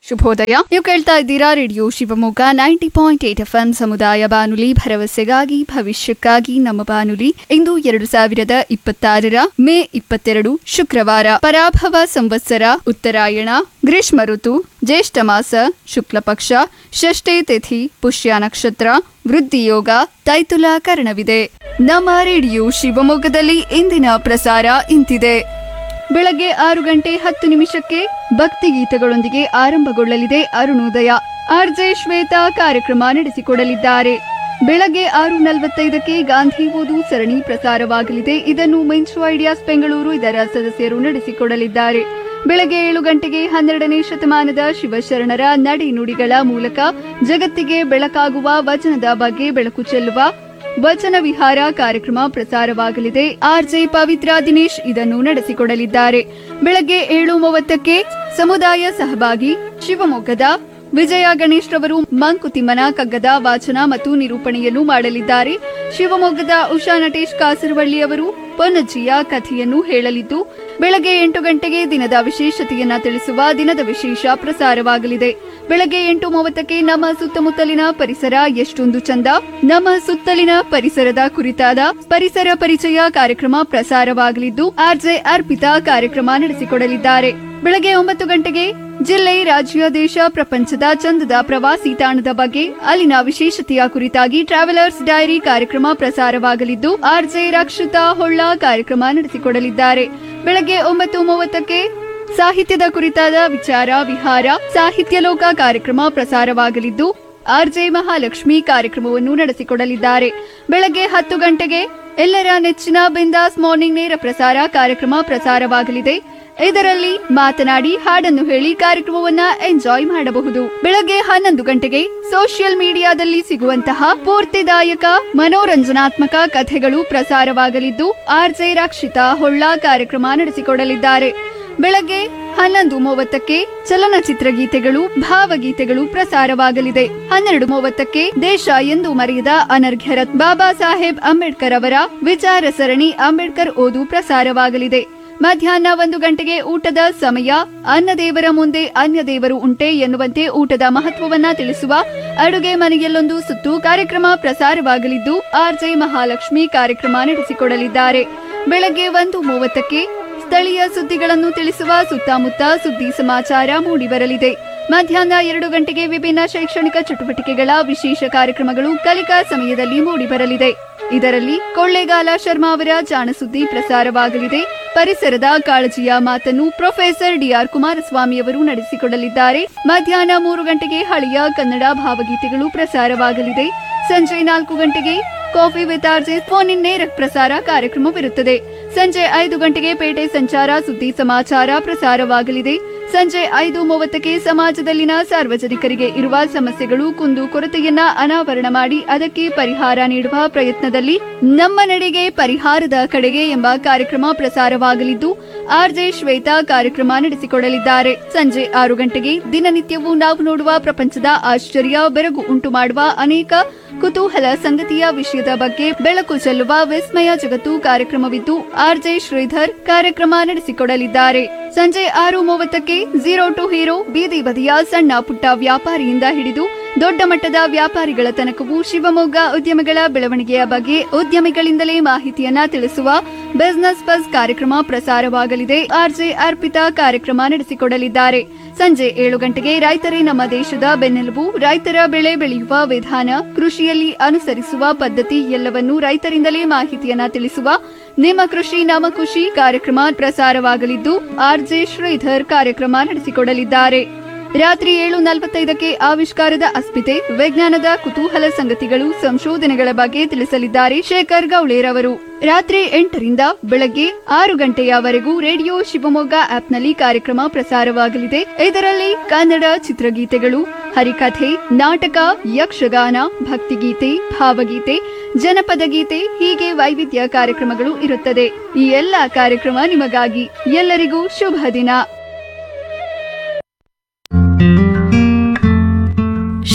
ಶುಭೋದಯ ನೀವು ಕೇಳ್ತಾ ಇದ್ದೀರಾ radio Shivamogga ninety point eight F M ಸಮುದಾಯ ಬಾನುಲಿ ಭರವಸೆಗಾಗಿ ಭವಿಷ್ಯಕ್ಕಾಗಿ ನಮ್ಮ ಬಾನುಲಿ ಇಂದು ಎರಡು ಸಾವಿರದ ಇಪ್ಪತ್ತಾರರ ಮೇ ಇಪ್ಪತ್ತೆರಡು ಶುಕ್ರವಾರ ಪರಾಭವ ಸಂವತ್ಸರ ಉತ್ತರಾಯಣ ಗ್ರೀಷ್ಮ ಋತು ಜ್ಯೇಷ್ಠ ಮಾಸ ಶುಕ್ಲ ಪಕ್ಷ ಷಷ್ಠಿ ತಿಥಿ ಪುಷ್ಯ ನಕ್ಷತ್ರ ವೃದ್ಧಿಯೋಗ ತೈತುಲ ಕರ್ಣವಿದೆ ನಮ್ಮ ರೇಡಿಯೋ ಶಿವಮೊಗ್ಗದಲ್ಲಿ ಇಂದಿನ ಪ್ರಸಾರ ಇಂತಿದೆ ಬೆಳಗ್ಗೆ ಆರು ಗಂಟೆ ಹತ್ತು ನಿಮಿಷಕ್ಕೆ ಭಕ್ತಿ ಗೀತೆಗಳೊಂದಿಗೆ ಆರಂಭಗೊಳ್ಳಲಿದೆ ಅರುಣೋದಯ ಆರ್ಜೆ ಶ್ವೇತಾ ಕಾರ್ಯಕ್ರಮ ನಡೆಸಿಕೊಡಲಿದ್ದಾರೆ ಬೆಳಗ್ಗೆ ಆರು ನಲವತ್ತೈದಕ್ಕೆ ಗಾಂಧಿ ಓದು ಸರಣಿ ಪ್ರಸಾರವಾಗಲಿದೆ ಇದನ್ನು ಮೆನ್ಸು ಐಡಿಯಾಸ್ ಬೆಂಗಳೂರು ಇದರ ಸದಸ್ಯರು ನಡೆಸಿಕೊಡಲಿದ್ದಾರೆ ಬೆಳಗ್ಗೆ ಏಳು ಗಂಟೆಗೆ ಹನ್ನೆರಡನೇ ಶತಮಾನದ ಶಿವಶರಣರ ನಡೆ ನುಡಿಗಳ ಮೂಲಕ ಜಗತ್ತಿಗೆ ಬೆಳಕಾಗುವ ವಚನದ ಬಗ್ಗೆ ಬೆಳಕು ಚೆಲ್ಲುವ ವಚನ ವಿಹಾರ ಕಾರ್ಯಕ್ರಮ ಪ್ರಸಾರವಾಗಲಿದೆ ಆರ್ಜೆ ಪವಿತ್ರ ದಿನೇಶ್ ಇದನ್ನು ನಡೆಸಿಕೊಡಲಿದ್ದಾರೆ ಬೆಳಗ್ಗೆ ಏಳು ಮೂವತ್ತಕ್ಕೆ ಸಮುದಾಯ ಸಹಭಾಗಿ ಶಿವಮೊಗ್ಗದ ವಿಜಯ ಗಣೇಶ್ ರವರು ಮಂಕುತಿಮ್ಮನ ಕಗ್ಗದ ವಾಚನ ಮತ್ತು ನಿರೂಪಣೆಯನ್ನು ಮಾಡಲಿದ್ದಾರೆ ಶಿವಮೊಗ್ಗದ ಉಷಾ ನಟೇಶ್ ಕಾಸರವಳ್ಳಿ ಅವರು ಪೊನ್ನಜ್ಜಿಯ ಕಥೆಯನ್ನು ಹೇಳಲಿದ್ದು ಬೆಳಗ್ಗೆ ಎಂಟು ಗಂಟೆಗೆ ದಿನದ ವಿಶೇಷತೆಯನ್ನ ತಿಳಿಸುವ ದಿನದ ವಿಶೇಷ ಪ್ರಸಾರವಾಗಲಿದೆ ಬೆಳಗ್ಗೆ ಎಂಟು ಮೂವತ್ತಕ್ಕೆ ನಮ್ಮ ಸುತ್ತಮುತ್ತಲಿನ ಪರಿಸರ ಎಷ್ಟೊಂದು ಚಂದ ನಮ್ಮ ಸುತ್ತಲಿನ ಪರಿಸರದ ಕುರಿತಾದ ಪರಿಸರ ಪರಿಚಯ ಕಾರ್ಯಕ್ರಮ ಪ್ರಸಾರವಾಗಲಿದ್ದು ಆರ್ಜೆ ಅರ್ಪಿತಾ ಕಾರ್ಯಕ್ರಮ ನಡೆಸಿಕೊಡಲಿದ್ದಾರೆ ಬೆಳಗ್ಗೆ ಒಂಬತ್ತು ಗಂಟೆಗೆ ಜಿಲ್ಲೆ ರಾಜ್ಯ ದೇಶ ಪ್ರಪಂಚದ ಚಂದದ ಪ್ರವಾಸಿ ತಾಣದ ಬಗ್ಗೆ ಅಲ್ಲಿನ ವಿಶೇಷತೆಯ ಕುರಿತಾಗಿ ಟ್ರಾವೆಲರ್ಸ್ ಡೈರಿ ಕಾರ್ಯಕ್ರಮ ಪ್ರಸಾರವಾಗಲಿದ್ದು ಆರ್ಜೆ ರಕ್ಷಿತಾ ಹೊಳ್ಳ ಕಾರ್ಯಕ್ರಮ ನಡೆಸಿಕೊಡಲಿದ್ದಾರೆ ಬೆಳಗ್ಗೆ ಒಂಬತ್ತು ಮೂವತ್ತಕ್ಕೆ ಸಾಹಿತ್ಯದ ಕುರಿತಾದ ವಿಚಾರ ವಿಹಾರ ಸಾಹಿತ್ಯ ಲೋಕ ಕಾರ್ಯಕ್ರಮ ಪ್ರಸಾರವಾಗಲಿದ್ದು ಆರ್ಜೆ ಮಹಾಲಕ್ಷ್ಮಿ ಕಾರ್ಯಕ್ರಮವನ್ನು ನಡೆಸಿಕೊಡಲಿದ್ದಾರೆ ಬೆಳಗ್ಗೆ ಹತ್ತು ಗಂಟೆಗೆ ಎಲ್ಲರ ನೆಚ್ಚಿನ ಬಿಂದಾಸ್ ಮಾರ್ನಿಂಗ್ ನೇರ ಪ್ರಸಾರ ಕಾರ್ಯಕ್ರಮ ಪ್ರಸಾರವಾಗಲಿದೆ ಇದರಲ್ಲಿ ಮಾತನಾಡಿ ಹಾಡನ್ನು ಹೇಳಿ ಕಾರ್ಯಕ್ರಮವನ್ನ ಎಂಜಾಯ್ ಮಾಡಬಹುದು ಬೆಳಗ್ಗೆ ಹನ್ನೊಂದು ಗಂಟೆಗೆ ಸೋಷಿಯಲ್ ಮೀಡಿಯಾದಲ್ಲಿ ಸಿಗುವಂತಹ ಸ್ಫೂರ್ತಿದಾಯಕ ಮನೋರಂಜನಾತ್ಮಕ ಕಥೆಗಳು ಪ್ರಸಾರವಾಗಲಿದ್ದು ಆರ್ಜೆ ರಕ್ಷಿತಾ ಹೊಳ್ಳ ಕಾರ್ಯಕ್ರಮ ನಡೆಸಿಕೊಡಲಿದ್ದಾರೆ ಬೆಳಗ್ಗೆ ಹನ್ನೊಂದು ಮೂವತ್ತಕ್ಕೆ ಚಲನಚಿತ್ರ ಗೀತೆಗಳು ಭಾವಗೀತೆಗಳು ಪ್ರಸಾರವಾಗಲಿದೆ ಹನ್ನೆರಡು ಮೂವತ್ತಕ್ಕೆ ದೇಶ ಎಂದು ಮರೆಯದ ಅನರ್ಘ್ಯರತ್ ಬಾಬಾ ಸಾಹೇಬ್ ಅಂಬೇಡ್ಕರ್ ಅವರ ವಿಚಾರ ಸರಣಿ ಅಂಬೇಡ್ಕರ್ ಓದು ಪ್ರಸಾರವಾಗಲಿದೆ ಮಧ್ಯಾಹ್ನ ಒಂದು ಗಂಟೆಗೆ ಊಟದ ಸಮಯ ಅನ್ನದೇವರ ಮುಂದೆ ಅನ್ಯ ದೇವರು ಉಂಟೆ ಎನ್ನುವಂತೆ ಊಟದ ಮಹತ್ವವನ್ನ ತಿಳಿಸುವ ಅಡುಗೆ ಮನೆಯಲ್ಲೊಂದು ಸುತ್ತು ಕಾರ್ಯಕ್ರಮ ಪ್ರಸಾರವಾಗಲಿದ್ದು ಆರ್ಜೆ ಮಹಾಲಕ್ಷ್ಮಿ ಕಾರ್ಯಕ್ರಮ ನಡೆಸಿಕೊಡಲಿದ್ದಾರೆ ಬೆಳಗ್ಗೆ ಒಂದು ಮೂವತ್ತಕ್ಕೆ ಸ್ಥಳೀಯ ಸುದ್ದಿಗಳನ್ನು ತಿಳಿಸುವ ಸುತ್ತಮುತ್ತ ಸುದ್ದಿ ಸಮಾಚಾರ ಮೂಡಿಬರಲಿದೆ ಮಧ್ಯಾಹ್ನ ಎರಡು ಗಂಟೆಗೆ ವಿಭಿನ್ನ ಶೈಕ್ಷಣಿಕ ಚಟುವಟಿಕೆಗಳ ವಿಶೇಷ ಕಾರ್ಯಕ್ರಮಗಳು ಕಲಿಕಾ ಸಮಯದಲ್ಲಿ ಮೂಡಿಬರಲಿದೆ ಇದರಲ್ಲಿ ಕೊಳ್ಳೇಗಾಲ ಶರ್ಮಾ ಅವರ ಜಾಣಸುದ್ದಿ ಪ್ರಸಾರವಾಗಲಿದೆ ಪರಿಸರದ ಕಾಳಜಿಯ ಮಾತನ್ನು ಪ್ರೊಫೆಸರ್ ಡಿಆರ್ ಕುಮಾರಸ್ವಾಮಿ ಅವರು ನಡೆಸಿಕೊಡಲಿದ್ದಾರೆ ಮಧ್ಯಾಹ್ನ ಮೂರು ಗಂಟೆಗೆ ಹಳೆಯ ಕನ್ನಡ ಭಾವಗೀತೆಗಳು ಪ್ರಸಾರವಾಗಲಿದೆ ಸಂಜೆ ನಾಲ್ಕು ಗಂಟೆಗೆ coffee with RJ phone in ನೇರ ಪ್ರಸಾರ ಕಾರ್ಯಕ್ರಮವಿರುತ್ತದೆ ಸಂಜೆ ಐದು ಗಂಟೆಗೆ ಪೇಟೆ ಸಂಚಾರ ಸುದ್ದಿ ಸಮಾಚಾರ ಪ್ರಸಾರವಾಗಲಿದೆ ಸಂಜೆ ಐದು ಮೂವತ್ತಕ್ಕೆ ಸಮಾಜದಲ್ಲಿನ ಸಾರ್ವಜನಿಕರಿಗೆ ಇರುವ ಸಮಸ್ಯೆಗಳು ಕುಂದು ಕೊರತೆಯನ್ನ ಅನಾವರಣ ಮಾಡಿ ಅದಕ್ಕೆ ಪರಿಹಾರ ನೀಡುವ ಪ್ರಯತ್ನದಲ್ಲಿ ನಮ್ಮ ನಡೆಗೆ ಪರಿಹಾರದ ಕಡೆಗೆ ಎಂಬ ಕಾರ್ಯಕ್ರಮ ಪ್ರಸಾರವಾಗಲಿದ್ದು ಆರ್ಜೆ ಶ್ವೇತಾ ಕಾರ್ಯಕ್ರಮ ನಡೆಸಿಕೊಡಲಿದ್ದಾರೆ ಸಂಜೆ ಆರು ಗಂಟೆಗೆ ದಿನನಿತ್ಯವೂ ನಾವು ನೋಡುವ ಪ್ರಪಂಚದ ಆಶ್ಚರ್ಯ ಬೆರಗು ಉಂಟು ಮಾಡುವ ಅನೇಕ ಕುತೂಹಲ ಸಂಗತಿಯ ವಿಷಯದ ಬಗ್ಗೆ ಬೆಳಕು ಚೆಲ್ಲುವ ವಿಸ್ಮಯ ಜಗತ್ತು ಕಾರ್ಯಕ್ರಮವಿದ್ದು ಆರ್ಜೆ ಶ್ರೀಧರ್ ಕಾರ್ಯಕ್ರಮ ನಡೆಸಿಕೊಡಲಿದ್ದಾರೆ ಸಂಜೆ ಆರು ಮೂವತ್ತಕ್ಕೆ ಝೀರೋ ಟು ಹೀರೋ ಬೀದಿ ಬದಿಯ ಸಣ್ಣ ಪುಟ್ಟ ವ್ಯಾಪಾರಿಯಿಂದ ಹಿಡಿದು ದೊಡ್ಡ ಮಟ್ಟದ ವ್ಯಾಪಾರಿಗಳ ತನಕವೂ ಶಿವಮೊಗ್ಗ ಉದ್ಯಮಿಗಳ ಬೆಳವಣಿಗೆಯ ಬಗ್ಗೆ ಉದ್ಯಮಿಗಳಿಂದಲೇ ಮಾಹಿತಿಯನ್ನ ತಿಳಿಸುವ ಬಿಸಿನೆಸ್ ಬಸ್ ಕಾರ್ಯಕ್ರಮ ಪ್ರಸಾರವಾಗಲಿದೆ ಆರ್ಜೆ ಅರ್ಪಿತಾ ಕಾರ್ಯಕ್ರಮ ನಡೆಸಿಕೊಡಲಿದ್ದಾರೆ ಸಂಜೆ ಏಳು ಗಂಟೆಗೆ ರೈತರೇ ನಮ್ಮ ದೇಶದ ಬೆನ್ನೆಲುಬು ರೈತರ ಬೆಳೆ ಬೆಳೆಯುವ ವಿಧಾನ ಕೃಷಿಯಲ್ಲಿ ಅನುಸರಿಸುವ ಪದ್ಧತಿ ಎಲ್ಲವನ್ನೂ ರೈತರಿಂದಲೇ ಮಾಹಿತಿಯನ್ನ ತಿಳಿಸುವ ನಿಮ್ಮ ಕೃಷಿ ನಮ್ಮ ಖುಷಿ ಕಾರ್ಯಕ್ರಮ ಪ್ರಸಾರವಾಗಲಿದ್ದು ಆರ್ಜೆ ಶ್ರೀಧರ್ ಕಾರ್ಯಕ್ರಮ ನಡೆಸಿಕೊಡಲಿದ್ದಾರೆ ರಾತ್ರಿ ಏಳು ನಲವತ್ತೈದಕ್ಕೆ ಆವಿಷ್ಕಾರದ ಅಸ್ಮಿತೆ ವಿಜ್ಞಾನದ ಕುತೂಹಲ ಸಂಗತಿಗಳು ಸಂಶೋಧನೆಗಳ ಬಗ್ಗೆ ತಿಳಿಸಲಿದ್ದಾರೆ ಶೇಖರ್ ಗೌಳೇರವರು ರಾತ್ರಿ ಎಂಟರಿಂದ ಬೆಳಗ್ಗೆ ಆರು ಗಂಟೆಯವರೆಗೂ ರೇಡಿಯೋ ಶಿವಮೊಗ್ಗ ಆಪ್ನಲ್ಲಿ ಕಾರ್ಯಕ್ರಮ ಪ್ರಸಾರವಾಗಲಿದೆ ಇದರಲ್ಲಿ ಕನ್ನಡ ಚಿತ್ರಗೀತೆಗಳು ಹರಿಕಥೆ ನಾಟಕ ಯಕ್ಷಗಾನ ಭಕ್ತಿಗೀತೆ ಭಾವಗೀತೆ ಜನಪದ ಗೀತೆ ಹೀಗೆ ವೈವಿಧ್ಯ ಕಾರ್ಯಕ್ರಮಗಳು ಇರುತ್ತದೆ ಈ ಎಲ್ಲಾ ಕಾರ್ಯಕ್ರಮ ನಿಮಗಾಗಿ ಎಲ್ಲರಿಗೂ ಶುಭ ದಿನ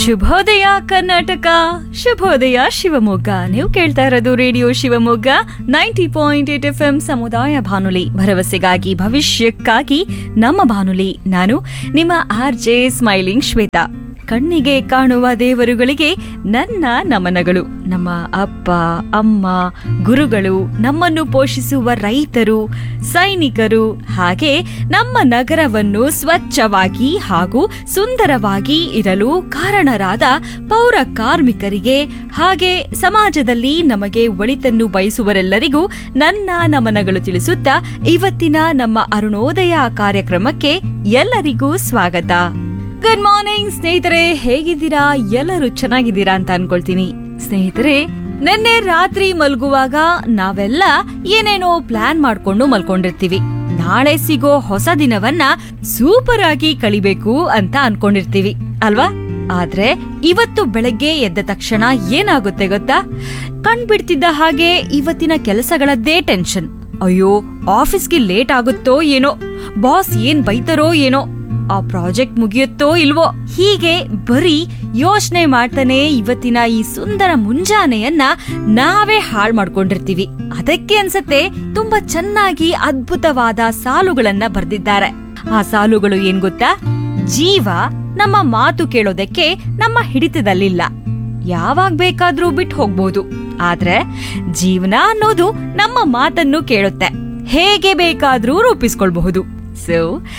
ಶುಭೋದಯ ಕರ್ನಾಟಕ ಶುಭೋದಯ ಶಿವಮೊಗ್ಗ ನೀವು ಕೇಳ್ತಾ ಇರೋದು radio Shivamogga ninety point eight F M ಸಮುದಾಯ ಬಾನುಲಿ ಭರವಸೆಗಾಗಿ ಭವಿಷ್ಯಕ್ಕಾಗಿ ನಮ್ಮ ಬಾನುಲಿ ನಾನು ನಿಮ್ಮ ಆರ್ ಜೆ ಸ್ಮೈಲಿಂಗ್ ಶ್ವೇತಾ ಕಣ್ಣಿಗೆ ಕಾಣುವ ದೇವರುಗಳಿಗೆ ನನ್ನ ನಮನಗಳು ನಮ್ಮ ಅಪ್ಪ ಅಮ್ಮ ಗುರುಗಳು ನಮ್ಮನ್ನು ಪೋಷಿಸುವ ರೈತರು ಸೈನಿಕರು ಹಾಗೆ ನಮ್ಮ ನಗರವನ್ನು ಸ್ವಚ್ಛವಾಗಿ ಹಾಗೂ ಸುಂದರವಾಗಿ ಇರಲು ಕಾರಣರಾದ ಪೌರ ಕಾರ್ಮಿಕರಿಗೆ ಹಾಗೆ ಸಮಾಜದಲ್ಲಿ ನಮಗೆ ಒಳಿತನ್ನು ಬಯಸುವರೆಲ್ಲರಿಗೂ ನನ್ನ ನಮನಗಳು ತಿಳಿಸುತ್ತಾ ಇವತ್ತಿನ ನಮ್ಮ ಅರುಣೋದಯ ಕಾರ್ಯಕ್ರಮಕ್ಕೆ ಎಲ್ಲರಿಗೂ ಸ್ವಾಗತ ಗುಡ್ ಮಾರ್ನಿಂಗ್ ಸ್ನೇಹಿತರೆ ಹೇಗಿದ್ದೀರಾ ಎಲ್ಲರೂ ಚೆನ್ನಾಗಿದ್ದೀರಾ ಅಂತ ಅನ್ಕೊಳ್ತೀನಿ ಸ್ನೇಹಿತರೆ ನಿನ್ನೆ ರಾತ್ರಿ ಮಲ್ಗುವಾಗ ನಾವೆಲ್ಲ ಏನೇನೋ ಪ್ಲಾನ್ ಮಾಡ್ಕೊಂಡು ಮಲ್ಕೊಂಡಿರ್ತೀವಿ ನಾಳೆ ಸಿಗೋ ಹೊಸ ದಿನವನ್ನ ಸೂಪರ್ ಆಗಿ ಕಳಿಬೇಕು ಅಂತ ಅನ್ಕೊಂಡಿರ್ತೀವಿ ಅಲ್ವಾ ಆದ್ರೆ ಇವತ್ತು ಬೆಳಗ್ಗೆ ಎದ್ದ ತಕ್ಷಣ ಏನಾಗುತ್ತೆ ಗೊತ್ತಾ ಕಣ್ಬಿಡ್ತಿದ್ದ ಹಾಗೆ ಇವತ್ತಿನ ಕೆಲಸಗಳದ್ದೇ ಟೆನ್ಷನ್ ಅಯ್ಯೋ ಆಫೀಸ್ಗೆ ಲೇಟ್ ಆಗುತ್ತೋ ಏನೋ ಬಾಸ್ ಏನ್ ಬೈತಾರೋ ಏನೋ ಆ ಪ್ರಾಜೆಕ್ಟ್ ಮುಗಿಯುತ್ತೋ ಇಲ್ವೋ ಹೀಗೆ ಬರೀ ಯೋಚನೆ ಮಾಡ್ತಾನೆ ಇವತ್ತಿನ ಈ ಸುಂದರ ಮುಂಜಾನೆಯನ್ನ ನಾವೇ ಹಾಳ್ ಮಾಡ್ಕೊಂಡಿರ್ತೀವಿ ಅದಕ್ಕೆ ಅನ್ಸತ್ತೆ ತುಂಬಾ ಚೆನ್ನಾಗಿ ಅದ್ಭುತವಾದ ಸಾಲುಗಳನ್ನ ಬರ್ದಿದ್ದಾರೆ ಆ ಸಾಲುಗಳು ಏನ್ ಗೊತ್ತಾ ಜೀವ ನಮ್ಮ ಮಾತು ಕೇಳೋದಕ್ಕೆ ನಮ್ಮ ಹಿಡಿತದಲ್ಲಿಲ್ಲ ಯಾವಾಗ ಬೇಕಾದ್ರೂ ಬಿಟ್ಟು ಹೋಗ್ಬೋದು ಆದ್ರೆ ಜೀವನ ಅನ್ನೋದು ನಮ್ಮ ಮಾತನ್ನು ಕೇಳುತ್ತೆ ಹೇಗೆ ಬೇಕಾದ್ರೂ ರೂಪಿಸ್ಕೊಳ್ಬಹುದು ಸೊ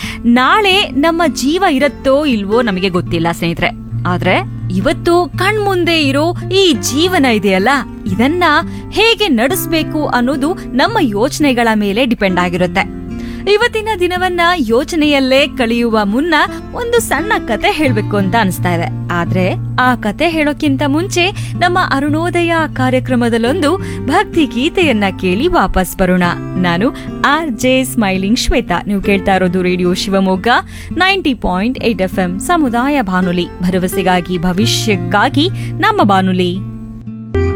ನಾಳೆ ನಮ್ಮ ಜೀವ ಇರತ್ತೋ ಇಲ್ವೋ ನಮಗೆ ಗೊತ್ತಿಲ್ಲ ಸ್ನೇಹಿತರೆ ಆದ್ರೆ ಇವತ್ತು ಕಣ್ಮುಂದೆ ಇರೋ ಈ ಜೀವನ ಇದೆಯಲ್ಲ ಇದನ್ನ ಹೇಗೆ ನಡೆಸ್ಬೇಕು ಅನ್ನೋದು ನಮ್ಮ ಯೋಚನೆಗಳ ಮೇಲೆ ಡಿಪೆಂಡ್ ಆಗಿರುತ್ತೆ ಇವತ್ತಿನ ದಿನವನ್ನ ಯೋಚನೆಯಲ್ಲೇ ಕಳೆಯುವ ಮುನ್ನ ಒಂದು ಸಣ್ಣ ಕತೆ ಹೇಳ್ಬೇಕು ಅಂತ ಅನಿಸ್ತಾ ಇದೆ ಆದ್ರೆ ಆ ಕತೆ ಹೇಳೋಕ್ಕಿಂತ ಮುಂಚೆ ನಮ್ಮ ಅರುಣೋದಯ ಕಾರ್ಯಕ್ರಮದಲ್ಲೊಂದು ಭಕ್ತಿ ಗೀತೆಯನ್ನ ಕೇಳಿ ವಾಪಸ್ ಬರೋಣ ನಾನು ಆರ್ ಜೆ ಸ್ಮೈಲಿಂಗ್ ಶ್ವೇತಾ ನೀವು ಕೇಳ್ತಾ ಇರೋದು radio Shivamogga ninety point eight F M ಸಮುದಾಯ ಬಾನುಲಿ ಭರವಸೆಗಾಗಿ ಭವಿಷ್ಯಕ್ಕಾಗಿ ನಮ್ಮ ಬಾನುಲಿ